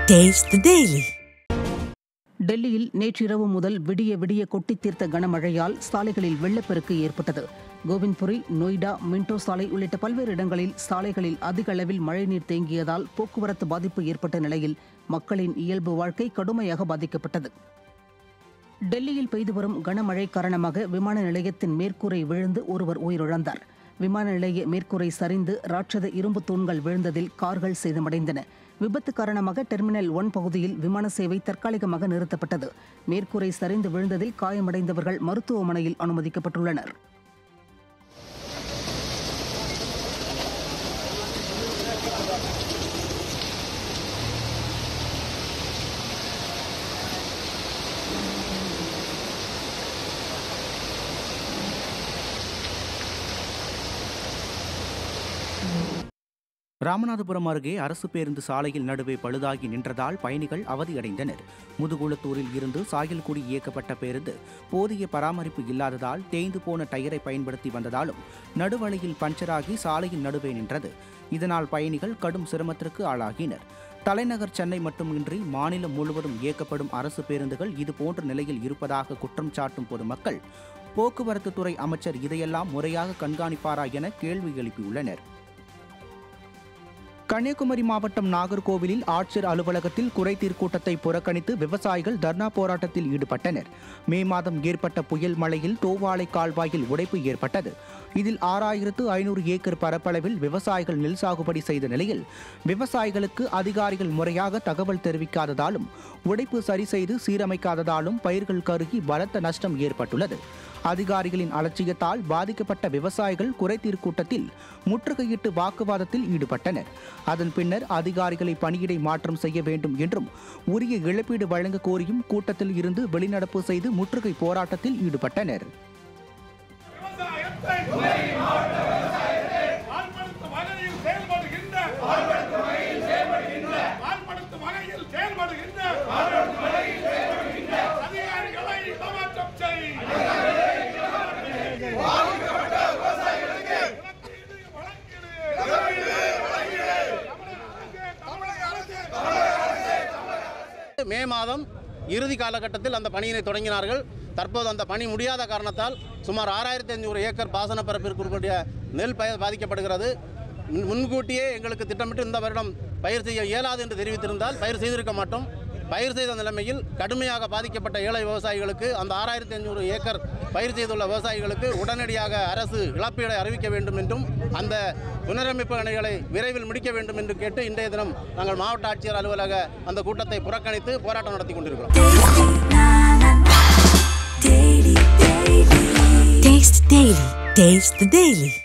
Taste the Daily. டெல்லியில் நேற்றிரவு முதல் விடிய விடிய கொட்டித் தீர்த்த கனமழையால் சாலைகளில் வெள்ளப்பெருக்கு ஏற்பட்டது கோவிந்த்புரி நொய்டா மின்டோ சாலை உள்ளிட்ட பல்வேறு இடங்களில் சாலைகளில் அதிக அளவில் மழைநீர் தேங்கியதால் போக்குவரத்து பாதிப்பு ஏற்பட்ட நிலையில் மக்களின் இயல்பு வாழ்க்கை கடுமையாக பாதிக்கப்பட்டது டெல்லியில் பெய்து வரும் கனமழை காரணமாக விமான நிலையத்தின் மேற்கூரை விழுந்து ஒருவர் உயிரிழந்தார் விமான நிலைய மேற்கூரை சரிந்து ராட்சத இரும்பு தூண்கள் விழுந்ததில் கார்கள் சேதமடைந்தன விபத்து காரணமாக டெர்மினல் ஒன் பகுதியில் விமான சேவை தற்காலிகமாக நிறுத்தப்பட்டது மேற்கூரை சரிந்து விழுந்ததில் காயமடைந்தவர்கள் மருத்துவமனையில் அனுமதிக்கப்பட்டுள்ளனர் ராமநாதபுரம் அருகே அரசு பேருந்து சாலையில் நடுவே பழுதாகி நின்றதால் பயணிகள் அவதியடைந்தனர் முதுகுளத்தூரில் இருந்து சாயல்குடி இயக்கப்பட்ட பேருந்து போதிய பராமரிப்பு இல்லாததால் தேய்ந்து போன டயரை பயன்படுத்தி வந்ததாலும் நடுவழியில் பஞ்சராகி சாலையின் நடுவே நின்றது இதனால் பயணிகள் கடும் சிரமத்திற்கு ஆளாகினர் தலைநகர் சென்னை மட்டுமின்றி மாநிலம் முழுவதும் இயக்கப்படும் அரசு பேருந்துகள் இதுபோன்ற நிலையில் இருப்பதாக குற்றம் சாட்டும் பொதுமக்கள் போக்குவரத்து துறை அமைச்சர் இதையெல்லாம் முறையாக கண்காணிப்பாரா என கேள்வி எழுப்பியுள்ளனர் கன்னியாகுமரி மாவட்டம் நாகர்கோவிலில் ஆட்சியர் அலுவலகத்தில் குறைதீர் கூட்டத்தை புறக்கணித்து விவசாயிகள் தர்ணா போராட்டத்தில் ஈடுபட்டனர் மே மாதம் ஏற்பட்ட புயல் மழையில் தோவாளை கால்வாயில் உடைப்பு ஏற்பட்டது இதில் ஆறாயிரத்து ஐநூறு ஏக்கர் பரப்பளவில் விவசாயிகள் நெல் சாகுபடி செய்த நிலையில் விவசாயிகளுக்கு அதிகாரிகள் முறையாக தகவல் தெரிவிக்காததாலும் உடைப்பு சரி செய்து சீரமைக்காததாலும் பயிர்கள் கருகி பலத்த நஷ்டம் ஏற்பட்டுள்ளது அதிகாரிகளின் அலட்சியத்தால் பாதிக்கப்பட்ட விவசாயிகள் குறைதீர் கூட்டத்தில் முற்றுகையிட்டு வாக்குவாதத்தில் ஈடுபட்டனர் அதன் பின்னர் அதிகாரிகளை பணியிடை மாற்றம் செய்ய வேண்டும் என்றும் உரிய இழப்பீடு வழங்க கோரியும் கூட்டத்தில் இருந்து வெளிநடப்பு செய்து முற்றுகை போராட்டத்தில் ஈடுபட்டனர் விவசாயத்தை பால்படுத்தும் வகையில் செயல்படுகின்ற பால்படுத்தும் வகையில் செயல்படுகின்ற அதிகாரிகளை இடமாற்றம் செய் இழப்பீடு வழங்கிடு. தமிழக அரசு, தமிழக அரசு மே மாதம் இறுதி காலகட்டத்தில் அந்த பணியினை தொடங்கினார்கள் தற்போது அந்த பணி முடியாத காரணத்தால் சுமார் ஆறாயிரத்தி ஐநூறு ஏக்கர் பாசன பரப்பிற்கு இருக்கக்கூடிய நெல் பயிர் பாதிக்கப்படுகிறது முன்- முன்கூட்டியே எங்களுக்கு திட்டமிட்டு இந்த வருடம் பயிர் செய்ய இயலாது என்று தெரிவித்திருந்தால் பயிர் செய்திருக்க மாட்டோம் பயிர் செய்த நிலைமையில் கடுமையாக பாதிக்கப்பட்ட ஏழை விவசாயிகளுக்கு அந்த ஆறாயிரத்தி ஐநூறு ஏக்கர் பயிர் செய்துள்ள விவசாயிகளுக்கு உடனடியாக அரசு இழப்பீடை அறிவிக்க வேண்டும் என்றும் அந்த புனரமைப்பு பணிகளை விரைவில் முடிக்க வேண்டும் என்று கேட்டு இன்றைய தினம் நாங்கள் மாவட்ட ஆட்சியர் அலுவலக அந்த கூட்டத்தை புறக்கணித்து போராட்டம் நடத்தி கொண்டிருக்கிறோம் Taste Daily. Taste Daily. Taste the Daily.